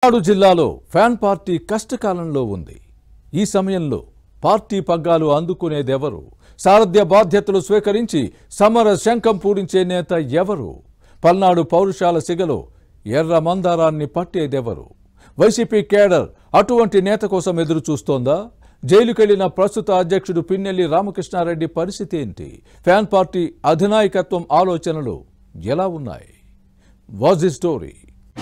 పల్నాడు జిల్లాలో fan party కష్టకాలంలో ఉంది ఈ సమయంలో పార్టీ పగ్గాలు అందుకునేదెవరు సారథ్య బాధ్యతలు స్వీకరించి సమర శంఖం పూరించే నేత ఎవరు పల్నాడు పౌరుషాల సిగలో ఎర్ర మందారాన్ని పట్టేదెవరు వైసీపీ కేడర్ అటువంటి నేత కోసం ఎదురు చూస్తోందా జైలుకెళ్లిన ప్రస్తుత అధ్యక్షుడు పిన్నెల్లి రామకృష్ణారెడ్డి పరిస్థితి ఏంటి ఫ్యాన్ పార్టీ అధినాయకత్వం ఆలోచనలు ఎలా ఉన్నాయి వాజ్ ది స్టోరీ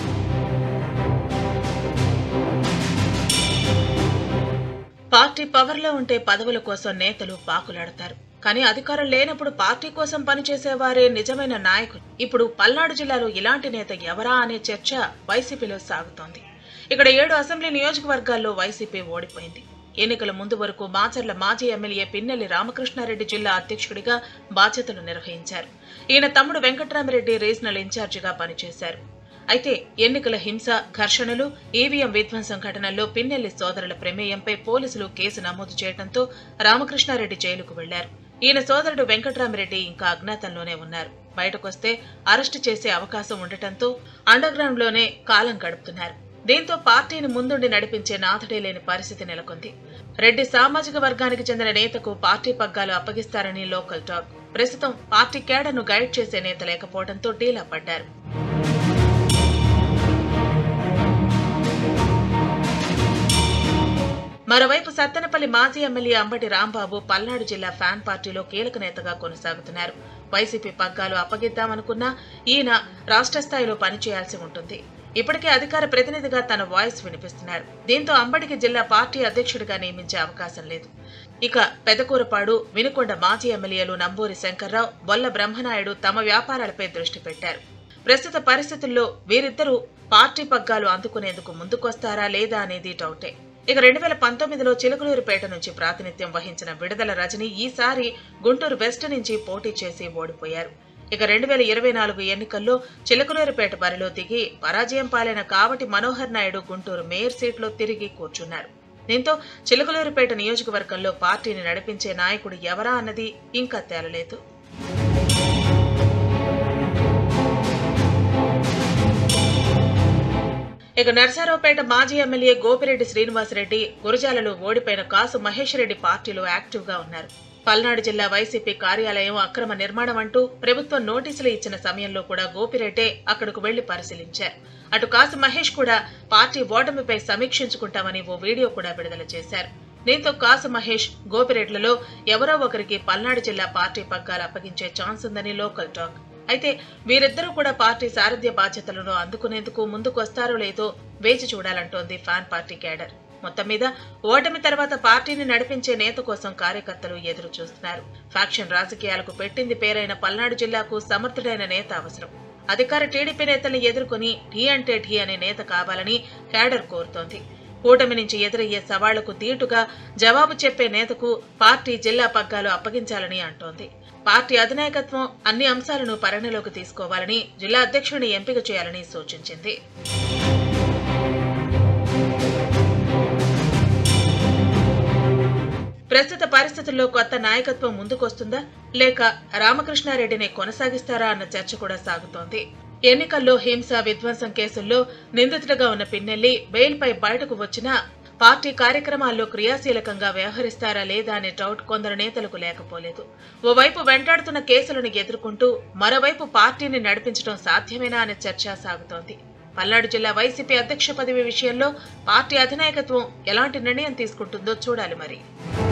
పార్టీ పవర్లో ఉంటే పదవుల కోసం నేతలు పాకులాడతారు కానీ అధికారం లేనప్పుడు పార్టీ కోసం పనిచేసేవారే నిజమైన నాయకులు ఇప్పుడు పల్నాడు జిల్లాలో ఇలాంటి నేత ఎవరా అనే చర్చ వైసీపీలో సాగుతోంది ఇక్కడ ఏడు అసెంబ్లీ నియోజకవర్గాల్లో వైసీపీ ఓడిపోయింది ఎన్నికల ముందు వరకు మాచర్ల మాజీ ఎమ్మెల్యే పిన్నెల్లి రామకృష్ణారెడ్డి జిల్లా అధ్యక్షుడిగా బాధ్యతలు నిర్వహించారు ఈయన తమ్ముడు వెంకట్రామిరెడ్డి రీజనల్ ఇన్ఛార్జిగా పనిచేశారు అయితే ఎన్నికల హింస ఘర్షణలు ఈవీఎం విధ్వంసం ఘటనల్లో పిన్నెల్లి సోదరుల ప్రమేయంపై పోలీసులు కేసు నమోదు చేయడంతో రామకృష్ణారెడ్డి జైలుకు వెళ్లారు ఈయన సోదరుడు వెంకట్రామిరెడ్డి ఇంకా అజ్ఞాతంలోనే ఉన్నారు బయటకొస్తే అరెస్టు చేసే అవకాశం ఉండటంతో అండర్ గ్రౌండ్ లోనే కాలం గడుపుతున్నారు దీంతో పార్టీని ముందుండి నడిపించే నాథడే లేని పరిస్థితి నెలకొంది రెడ్డి సామాజిక వర్గానికి చెందిన నేతకు పార్టీ పగ్గాలు అప్పగిస్తారని లోకల్ టాక్ ప్రస్తుతం పార్టీ కేడర్ను గైడ్ చేసే నేత లేకపోవడంతో డీలా పడ్డారు మరోవైపు సత్తెనపల్లి మాజీ ఎమ్మెల్యే అంబటి రాంబాబు పల్నాడు జిల్లా ఫ్యాన్ పార్టీలో కీలక నేతగా కొనసాగుతున్నారు వైసీపీ పగ్గాలు అప్పగిద్దామనుకున్నా ఈయన రాష్ట్ర స్థాయిలో పనిచేయాల్సి ఉంటుంది ఇప్పటికే అధికార ప్రతినిధిగా తన వాయిస్ వినిపిస్తున్నారు దీంతో అంబటికి జిల్లా పార్టీ అధ్యక్షుడిగా నియమించే అవకాశం లేదు ఇక పెదకూరపాడు వినుకొండ మాజీ ఎమ్మెల్యేలు నంబూరి శంకర్రావు బొల్ల బ్రహ్మనాయుడు తమ వ్యాపారాలపై దృష్టి పెట్టారు ప్రస్తుత పరిస్థితుల్లో వీరిద్దరూ పార్టీ పగ్గాలు అందుకునేందుకు ముందుకొస్తారా లేదా అనేది డౌటే ఇక రెండు వేల పంతొమ్మిదిలో చిలుకలూరుపేట నుంచి ప్రాతినిధ్యం వహించిన విడుదల రజని ఈసారి గుంటూరు వెస్ట్ నుంచి పోటీ చేసి ఓడిపోయారు ఇక రెండు వేల ఇరవై నాలుగు ఎన్నికల్లో చిలకలూరుపేట బరిలో దిగి పరాజయం పాలైన కావటి మనోహర్ నాయుడు గుంటూరు మేయర్ సీట్లో తిరిగి కూర్చున్నారు దీంతో చిలకలూరుపేట నియోజకవర్గంలో పార్టీని నడిపించే నాయకుడు ఎవరా అన్నది ఇంకా తేలలేదు ఇక నర్సారావుపేట మాజీ ఎమ్మెల్యే గోపిరెడ్డి శ్రీనివాసరెడ్డి గురజాలలో ఓడిపోయిన కాసు మహేష్ రెడ్డి పార్టీలో యాక్టివ్ గా ఉన్నారు పల్నాడు జిల్లా వైసీపీ కార్యాలయం అక్రమ నిర్మాణం అంటూ ప్రభుత్వం నోటీసులు ఇచ్చిన సమయంలో కూడా గోపిరెడ్డే అక్కడకు వెళ్లి పరిశీలించారు అటు కాసు మహేష్ కూడా పార్టీ ఓటమిపై సమీక్షించుకుంటామని ఓ వీడియో కూడా విడుదల చేశారు దీంతో కాసు మహేష్ గోపిరెడ్లలో ఎవరో ఒకరికి పల్నాడు జిల్లా పార్టీ పగ్గాలు అప్పగించే ఛాన్స్ ఉందని లోకల్ టాక్ అయితే వీరిద్దరూ కూడా పార్టీ సారథ్య బాధ్యతలను అందుకునేందుకు ముందుకొస్తారో లేదో వేచి చూడాలంటోంది ఫ్యాన్ పార్టీ కేడర్ మొత్తం మీద ఓటమి తర్వాత పార్టీని నడిపించే నేత కోసం కార్యకర్తలు ఎదురు చూస్తున్నారు ఫ్యాక్షన్ రాజకీయాలకు పెట్టింది పేరైన పల్నాడు జిల్లాకు సమర్థుడైన నేత అవసరం అధికార టీడీపీ నేతల్ని ఎదుర్కొని ఢీ అంటే ఢీ అనే నేత కావాలని కేడర్ కోరుతోంది కూటమి నుంచి ఎదురయ్యే సవాళ్లకు దీటుగా జవాబు చెప్పే నేతకు పార్టీ జిల్లా పగ్గాలు అప్పగించాలని అంటోంది పార్టీ అధినాయకత్వం అన్ని అంశాలను పరిగణలోకి తీసుకోవాలని జిల్లా అధ్యక్షుడిని ఎంపిక చేయాలని సూచించింది ప్రస్తుత పరిస్థితుల్లో కొత్త నాయకత్వం ముందుకొస్తుందా లేక రామకృష్ణారెడ్డిని కొనసాగిస్తారా అన్న చర్చ కూడా సాగుతోంది ఎన్నికల్లో హింస విధ్వంసం కేసుల్లో నిందితుడిగా ఉన్న పిన్నెల్లి బెయిల్పై బయటకు వచ్చినా పార్టీ కార్యక్రమాల్లో క్రియాశీలకంగా వ్యవహరిస్తారా లేదా అనే డౌట్ కొందరు నేతలకు లేకపోలేదు ఓవైపు వెంటాడుతున్న కేసులను ఎదుర్కొంటూ మరోవైపు పార్టీని నడిపించడం సాధ్యమేనా అనే చర్చ సాగుతోంది పల్నాడు జిల్లా వైసీపీ అధ్యక్ష పదవి విషయంలో పార్టీ అధినాయకత్వం ఎలాంటి నిర్ణయం తీసుకుంటుందో చూడాలి మరి